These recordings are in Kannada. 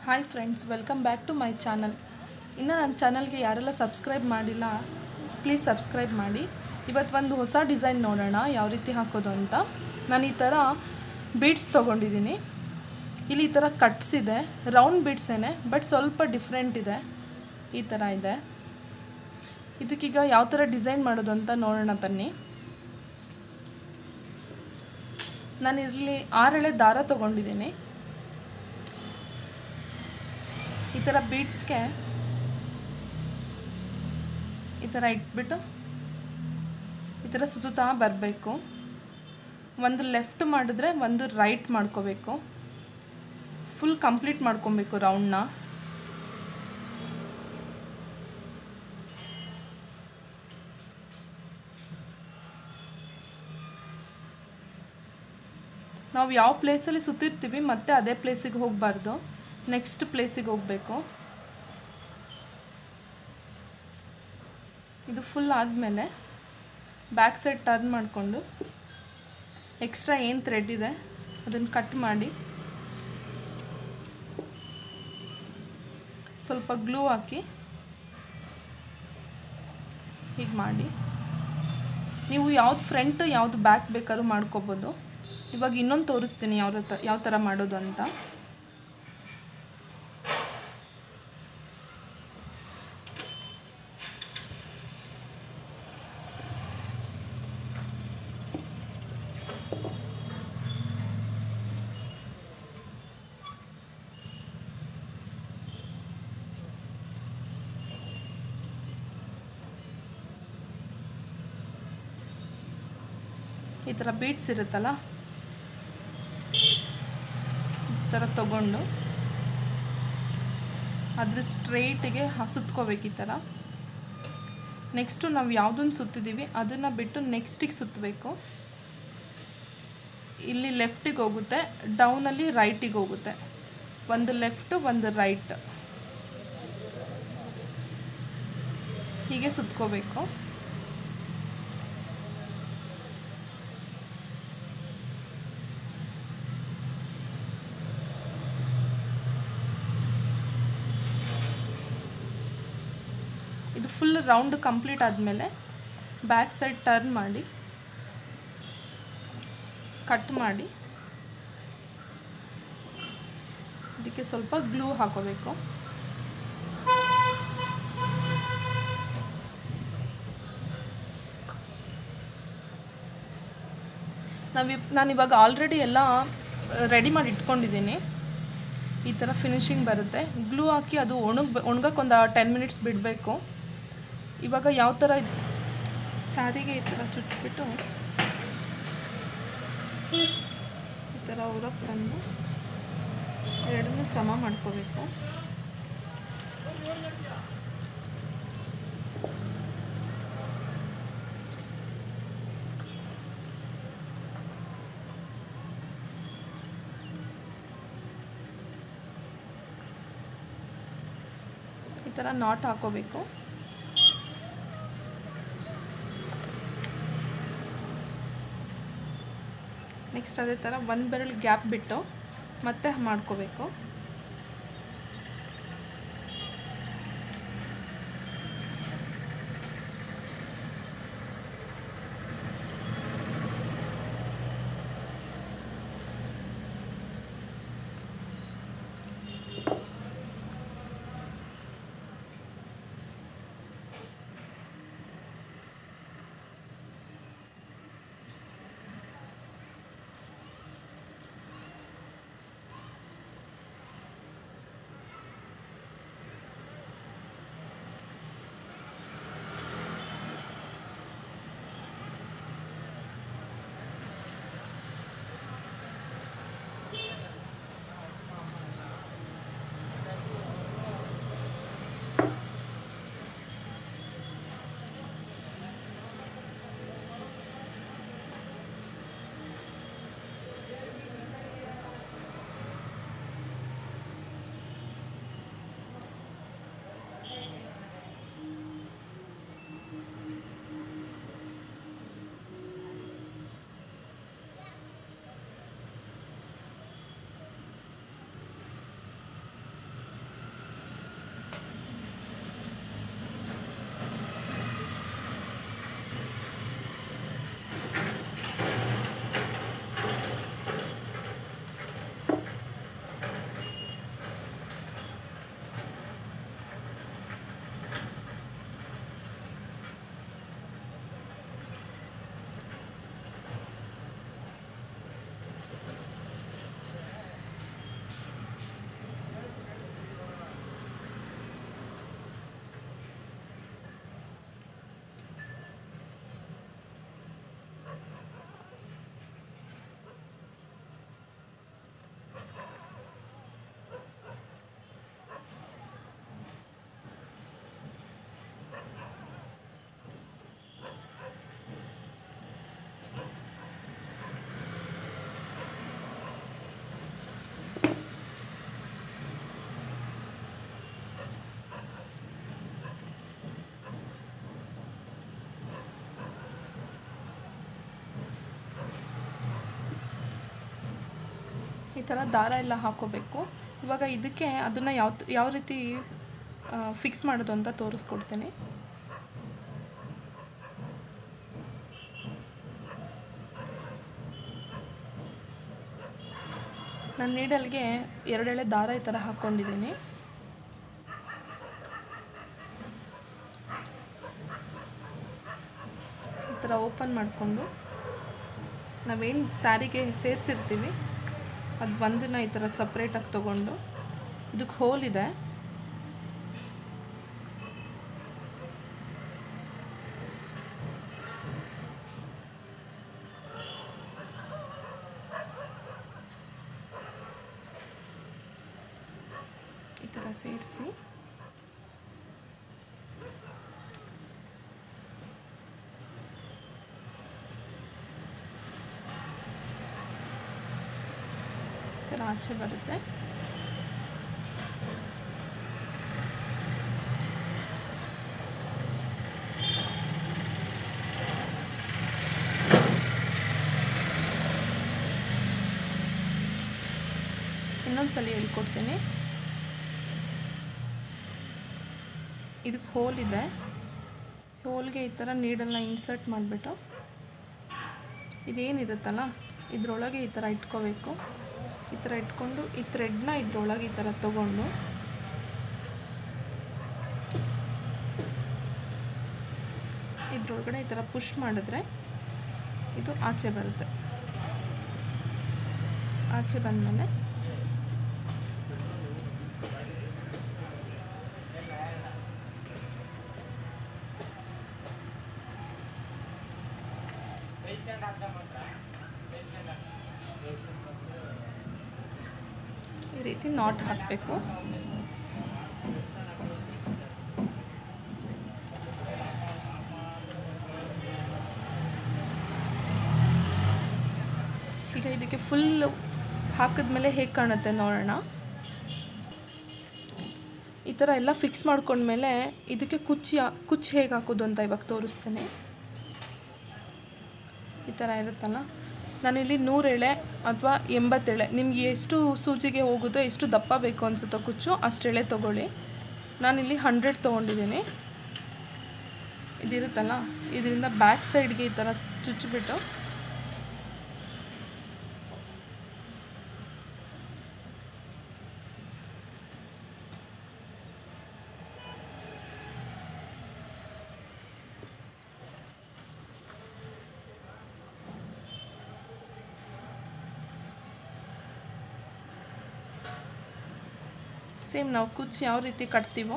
hi friends welcome back to my channel ಇನ್ನು ನನ್ನ ಚಾನಲ್ಗೆ ಯಾರೆಲ್ಲ ಸಬ್ಸ್ಕ್ರೈಬ್ ಮಾಡಿಲ್ಲ ಪ್ಲೀಸ್ ಸಬ್ಸ್ಕ್ರೈಬ್ ಮಾಡಿ ಇವತ್ತು ಒಂದು ಹೊಸ ಡಿಸೈನ್ ನೋಡೋಣ ಯಾವ ರೀತಿ ಹಾಕೋದು ಅಂತ ನಾನು ಈ ಥರ ಬೀಡ್ಸ್ ತೊಗೊಂಡಿದ್ದೀನಿ ಇಲ್ಲಿ ಈ ಥರ ಕಟ್ಸ್ ಇದೆ ರೌಂಡ್ ಬೀಡ್ಸೇನೆ ಬಟ್ ಸ್ವಲ್ಪ ಡಿಫ್ರೆಂಟ್ ಇದೆ ಈ ಥರ ಇದೆ ಇದಕ್ಕೀಗ ಯಾವ ಥರ ಡಿಸೈನ್ ಮಾಡೋದು ಅಂತ ನೋಡೋಣ ಬನ್ನಿ ನಾನು ಇಲ್ಲಿ ಆರೆಳೆ ದಾರ ತೊಗೊಂಡಿದ್ದೀನಿ ಈ ಥರ ಬೀಡ್ಸ್ಗೆ ಈ ಥರ ಇಟ್ಬಿಟ್ಟು ಈ ಥರ ಸುತ್ತುತ್ತಾ ಬರಬೇಕು ಒಂದು ಲೆಫ್ಟ್ ಮಾಡಿದ್ರೆ ಒಂದು ರೈಟ್ ಮಾಡ್ಕೋಬೇಕು ಫುಲ್ ಕಂಪ್ಲೀಟ್ ಮಾಡ್ಕೊಬೇಕು ರೌಂಡ್ನ ನಾವು ಯಾವ ಪ್ಲೇಸಲ್ಲಿ ಸುತ್ತಿರ್ತೀವಿ ಮತ್ತೆ ಅದೇ ಪ್ಲೇಸಿಗೆ ಹೋಗಬಾರ್ದು ನೆಕ್ಸ್ಟ್ ಪ್ಲೇಸಿಗೆ ಹೋಗಬೇಕು ಇದು ಫುಲ್ ಆದಮೇಲೆ ಬ್ಯಾಕ್ ಸೈಡ್ ಟರ್ನ್ ಮಾಡಿಕೊಂಡು ಎಕ್ಸ್ಟ್ರಾ ಏನು ಥ್ರೆಡ್ ಇದೆ ಅದನ್ನು ಕಟ್ ಮಾಡಿ ಸ್ವಲ್ಪ ಗ್ಲೂ ಹಾಕಿ ಹೀಗೆ ಮಾಡಿ ನೀವು ಯಾವ್ದು ಫ್ರಂಟ್ ಯಾವ್ದು ಬ್ಯಾಕ್ ಬೇಕಾದ್ರೂ ಮಾಡ್ಕೋಬೋದು ಇವಾಗ ಇನ್ನೊಂದು ತೋರಿಸ್ತೀನಿ ಯಾವ ತ ಯಾವ ಥರ ಮಾಡೋದು ಅಂತ ಈ ಥರ ಬೀಟ್ಸ್ ಇರುತ್ತಲ್ಲ ಈ ಥರ ತಗೊಂಡು ಅದ್ರ ಸ್ಟ್ರೈಟಿಗೆ ಸುತ್ಕೋಬೇಕು ಈ ಥರ ನೆಕ್ಸ್ಟು ನಾವು ಯಾವುದನ್ನು ಸುತ್ತಿದ್ದೀವಿ ಅದನ್ನು ಬಿಟ್ಟು ನೆಕ್ಸ್ಟಿಗೆ ಸುತ್ತಬೇಕು ಇಲ್ಲಿ ಲೆಫ್ಟಿಗೆ ಹೋಗುತ್ತೆ ಡೌನಲ್ಲಿ ರೈಟಿಗೆ ಹೋಗುತ್ತೆ ಒಂದು ಲೆಫ್ಟು ಒಂದು ರೈಟ್ ಹೀಗೆ ಸುತ್ಕೋಬೇಕು ಇದು ಫುಲ್ ರೌಂಡ್ ಕಂಪ್ಲೀಟ್ ಆದಮೇಲೆ ಬ್ಯಾಕ್ ಸೈಡ್ ಟರ್ನ್ ಮಾಡಿ ಕಟ್ ಮಾಡಿ ಇದಕ್ಕೆ ಸ್ವಲ್ಪ ಗ್ಲೂ ಹಾಕೋಬೇಕು ನಾವು ನಾನು ಇವಾಗ ಆಲ್ರೆಡಿ ಎಲ್ಲ ರೆಡಿ ಮಾಡಿ ಇಟ್ಕೊಂಡಿದ್ದೀನಿ ಈ ಥರ ಫಿನಿಶಿಂಗ್ ಬರುತ್ತೆ ಗ್ಲೂ ಹಾಕಿ ಅದು ಒಣಗ್ ಒಣಗಕ್ಕೆ ಒಂದು ಟೆನ್ ಮಿನಿಟ್ಸ್ ಬಿಡಬೇಕು ಇವಾಗ ಯಾವ ಥರ ಸ್ಯಾರಿಗೆ ಈ ಥರ ಚುಚ್ಚಿಬಿಟ್ಟು ಈ ಥರ ಉರಕ್ಕೆ ತಂದು ಎರಡನ್ನೂ ಸಮ ಮಾಡ್ಕೋಬೇಕು ಈ ಥರ ನಾಟ್ ಹಾಕೋಬೇಕು ನೆಕ್ಸ್ಟ್ ಅದೇ ಥರ ಒಂದು ಬೆರಳು ಗ್ಯಾಪ್ ಬಿಟ್ಟು ಮತ್ತೆ ಮಾಡ್ಕೋಬೇಕು ಈ ಥರ ದಾರ ಎಲ್ಲ ಹಾಕೋಬೇಕು ಇವಾಗ ಇದಕ್ಕೆ ಅದನ್ನು ಯಾವ ಯಾವ ರೀತಿ ಫಿಕ್ಸ್ ಮಾಡೋದು ಅಂತ ತೋರಿಸ್ಕೊಡ್ತೀನಿ ನಾನು ನೀಡಲ್ಗೆ ಎರಡೆಳೆ ದಾರ ಈ ಥರ ಹಾಕ್ಕೊಂಡಿದ್ದೀನಿ ಈ ಥರ ಓಪನ್ ಮಾಡಿಕೊಂಡು ನಾವೇನು ಸ್ಯಾರಿಗೆ ಸೇರಿಸಿರ್ತೀವಿ ಅದು ಒಂದನ್ನ ಈ ಥರ ಸಪ್ರೇಟಾಗಿ ತೊಗೊಂಡು ಇದಕ್ಕೆ ಹೋಲ್ ಇದೆ ಈ ಥರ ಸೇರಿಸಿ ಈ ಥರ ಆಚೆ ಬರುತ್ತೆ ಇನ್ನೊಂದು ಸಲ ಹೇಳ್ಕೊಡ್ತೀನಿ ಇದಕ್ಕೆ ಹೋಲ್ ಇದೆ ಹೋಲ್ಗೆ ಈ ಥರ ನೀಡನ್ನ ಇನ್ಸರ್ಟ್ ಮಾಡಿಬಿಟ್ಟು ಇದೇನಿರುತ್ತಲ್ಲ ಇದರೊಳಗೆ ಈ ಥರ ಇಟ್ಕೋಬೇಕು ಈ ಥರ ಇಟ್ಕೊಂಡು ಈ ಥ್ರೆಡ್ನ ಇದ್ರೊಳಗೆ ಈ ಥರ ತಗೊಂಡು ಇದ್ರೊಳಗಡೆ ಈ ಥರ ಪುಷ್ ಮಾಡಿದ್ರೆ ಇದು ಆಚೆ ಬರುತ್ತೆ ಆಚೆ ಬಂದಮೇಲೆ ಈ ರೀತಿ ನಾಟ್ ಹಾಕಬೇಕು ಈಗ ಇದಕ್ಕೆ ಫುಲ್ ಹಾಕಿದ್ಮೇಲೆ ಹೇಗೆ ಕಾಣುತ್ತೆ ನೋಡೋಣ ಈ ಥರ ಎಲ್ಲ ಫಿಕ್ಸ್ ಮಾಡ್ಕೊಂಡ್ಮೇಲೆ ಇದಕ್ಕೆ ಕುಚ್ಚಿ ಕುಚ್ಚು ಹೇಗೆ ಹಾಕೋದು ಅಂತ ಇವಾಗ ತೋರಿಸ್ತೇನೆ ಈ ಥರ ಇರುತ್ತಲ್ಲ ನಾನಿಲ್ಲಿ ನೂರು ಎಳೆ ಅಥವಾ ಎಂಬತ್ತೆಳೆ ನಿಮ್ಗೆ ಎಷ್ಟು ಸೂಜಿಗೆ ಹೋಗುತ್ತೋ ಎಷ್ಟು ದಪ್ಪ ಬೇಕು ಅನಿಸುತ್ತೋ ಕುಚ್ಚು ಅಷ್ಟು ಎಳೆ ತೊಗೊಳ್ಳಿ ನಾನಿಲ್ಲಿ ಹಂಡ್ರೆಡ್ ತೊಗೊಂಡಿದ್ದೀನಿ ಇದಿರುತ್ತಲ್ಲ ಇದರಿಂದ ಬ್ಯಾಕ್ ಸೈಡ್ಗೆ ಈ ಥರ ಚುಚ್ಚಿಬಿಟ್ಟು ಸೇಮ್ ನಾವು ಕುಚ್ಚು ಯಾವ ರೀತಿ ಕಟ್ತೀವೋ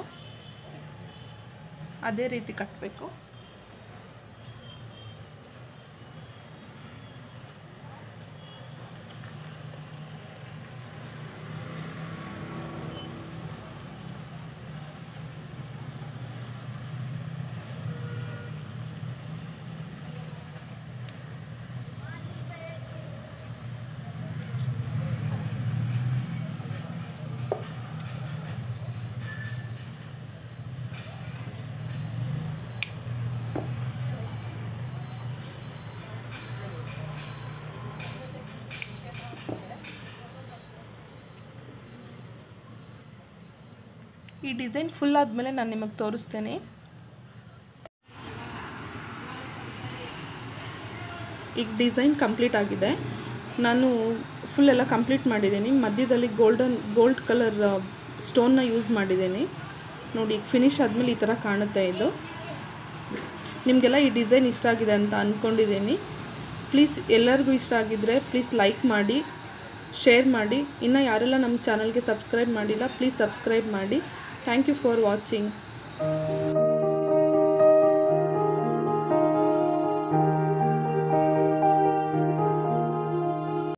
ಅದೇ ರೀತಿ ಕಟ್ಟಬೇಕು ಈ ಡಿಸೈನ್ ಫುಲ್ ಆದಮೇಲೆ ನಾನು ನಿಮಗೆ ತೋರಿಸ್ತೇನೆ ಈಗ ಡಿಸೈನ್ ಕಂಪ್ಲೀಟ್ ಆಗಿದೆ ನಾನು ಫುಲ್ ಎಲ್ಲ ಕಂಪ್ಲೀಟ್ ಮಾಡಿದ್ದೀನಿ ಮಧ್ಯದಲ್ಲಿ ಗೋಲ್ಡನ್ ಗೋಲ್ಡ್ ಕಲರ್ ಸ್ಟೋನ್ನ ಯೂಸ್ ಮಾಡಿದ್ದೀನಿ ನೋಡಿ ಈಗ ಫಿನಿಶ್ ಆದಮೇಲೆ ಈ ಥರ ಕಾಣುತ್ತೆ ಇದು ನಿಮಗೆಲ್ಲ ಈ ಡಿಸೈನ್ ಇಷ್ಟ ಆಗಿದೆ ಅಂತ ಅಂದ್ಕೊಂಡಿದ್ದೀನಿ ಪ್ಲೀಸ್ ಎಲ್ಲರಿಗೂ ಇಷ್ಟ ಆಗಿದ್ದರೆ ಪ್ಲೀಸ್ ಲೈಕ್ ಮಾಡಿ ಶೇರ್ ಮಾಡಿ ಇನ್ನು ಯಾರೆಲ್ಲ ನಮ್ಮ ಚಾನಲ್ಗೆ ಸಬ್ಸ್ಕ್ರೈಬ್ ಮಾಡಿಲ್ಲ ಪ್ಲೀಸ್ ಸಬ್ಸ್ಕ್ರೈಬ್ ಮಾಡಿ ಥ್ಯಾಂಕ್ ಯು ಫಾರ್ ವಾಚಿಂಗ್